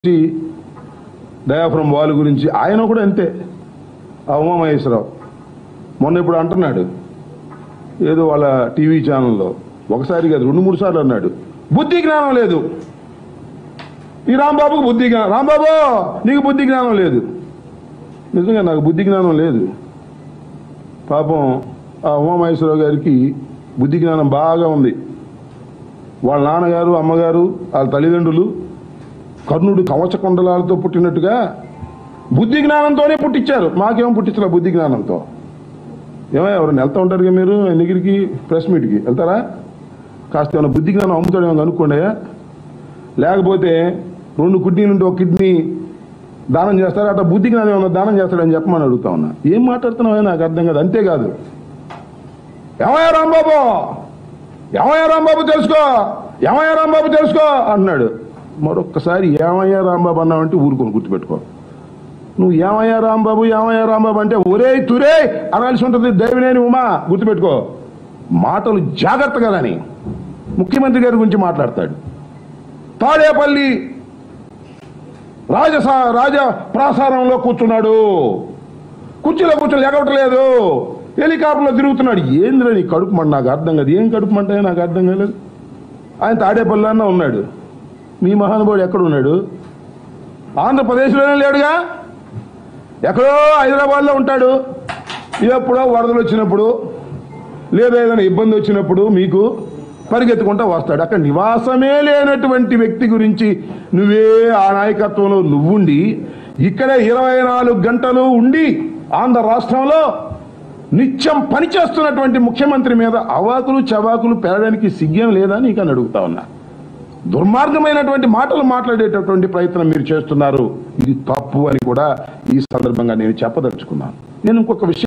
గురించి దయాపురం వాళ్ళ గురించి ఆయన కూడా అంతే ఆ ఉమామహేశ్వరరావు మొన్న ఇప్పుడు అంటున్నాడు ఏదో వాళ్ళ టీవీ ఛానల్లో ఒకసారి కాదు రెండు మూడు సార్లు అన్నాడు బుద్ధి జ్ఞానం లేదు ఈ రాంబాబుకు బుద్ధి జ్ఞానం రాంబాబు నీకు బుద్ధి జ్ఞానం లేదు నిజంగా నాకు బుద్ధి జ్ఞానం లేదు పాపం ఆ ఉమామహేశ్వరరావు గారికి బుద్ధి జ్ఞానం బాగా ఉంది వాళ్ళ నాన్నగారు అమ్మగారు వాళ్ళ తల్లిదండ్రులు కర్ణుడు కవచ కుండలాలతో పుట్టినట్టుగా బుద్ధి జ్ఞానంతోనే పుట్టించారు మాకేమో పుట్టించలే బుద్ధి జ్ఞానంతో ఏమో ఎవరైనా వెళ్తా ఉంటారు కదా మీరు ఆయన దగ్గరికి ప్రెస్ మీట్కి వెళ్తారా కాస్త ఏమైనా బుద్ధి జ్ఞానం అమ్ముతాడేమో కనుక్కోండి లేకపోతే రెండు కిడ్నీలు ఉంటే ఒక కిడ్నీ దానం చేస్తారు అట్లా బుద్ధి జ్ఞానం ఏమన్నా దానం చేస్తాడని చెప్పమని అడుగుతా ఉన్నా ఏం మాట్లాడుతున్నావో నాకు అర్థం కాదు అంతేకాదు ఏమయ్యా రాంబాబు ఏమయ్యా రాంబాబు తెలుసుకో ఏమయ్యా రాంబాబు తెలుసుకో అన్నాడు మరొక్కసారి ఏమయ్యా రాంబాబు అన్నావంటే ఊరుకొని గుర్తుపెట్టుకో నువ్వు ఏమయ్యా రాంబాబు ఏమయ్యా రాంబాబు అంటే ఒరే తురే అనాల్సి ఉంటుంది దైవనేని ఉమా గుర్తుపెట్టుకో మాటలు జాగ్రత్తగా రాని ముఖ్యమంత్రి గారి గురించి మాట్లాడతాడు తాడేపల్లి రాజసా రాజ ప్రాసారంలో కూర్చున్నాడు కుర్చీలో కూర్చొని ఎగవట్లేదు హెలికాప్టర్లో తిరుగుతున్నాడు ఏంద్రా నీ కడుపు మంట నాకు అర్థం కాదు ఏం కడుపు మంట నాకు అర్థం కాలేదు ఆయన తాడేపల్లిలోనే ఉన్నాడు మీ మహానుభావుడు ఎక్కడ ఉన్నాడు ఆంధ్రప్రదేశ్లోనే లేడుగా ఎక్కడో హైదరాబాద్లో ఉంటాడు ఎప్పుడో వరదలు వచ్చినప్పుడు లేదా ఏదైనా ఇబ్బంది వచ్చినప్పుడు మీకు పరిగెత్తుకుంటా వస్తాడు అక్కడ నివాసమే లేనటువంటి వ్యక్తి గురించి నువ్వే ఆ నాయకత్వంలో నువ్వుండి ఇక్కడ ఇరవై నాలుగు గంటలు ఉండి ఆంధ్ర రాష్ట్రంలో నిత్యం పనిచేస్తున్నటువంటి ముఖ్యమంత్రి మీద అవాకులు చవాకులు పెరగడానికి సిగ్గం లేదా నీకు అని అడుగుతా ఉన్నా దుర్మార్గమైనటువంటి మాటలు మాట్లాడేటటువంటి ప్రయత్నం మీరు చేస్తున్నారు ఇది తప్పు అని కూడా ఈ సందర్భంగా నేను చెప్పదలుచుకున్నాను నేను ఇంకొక విషయం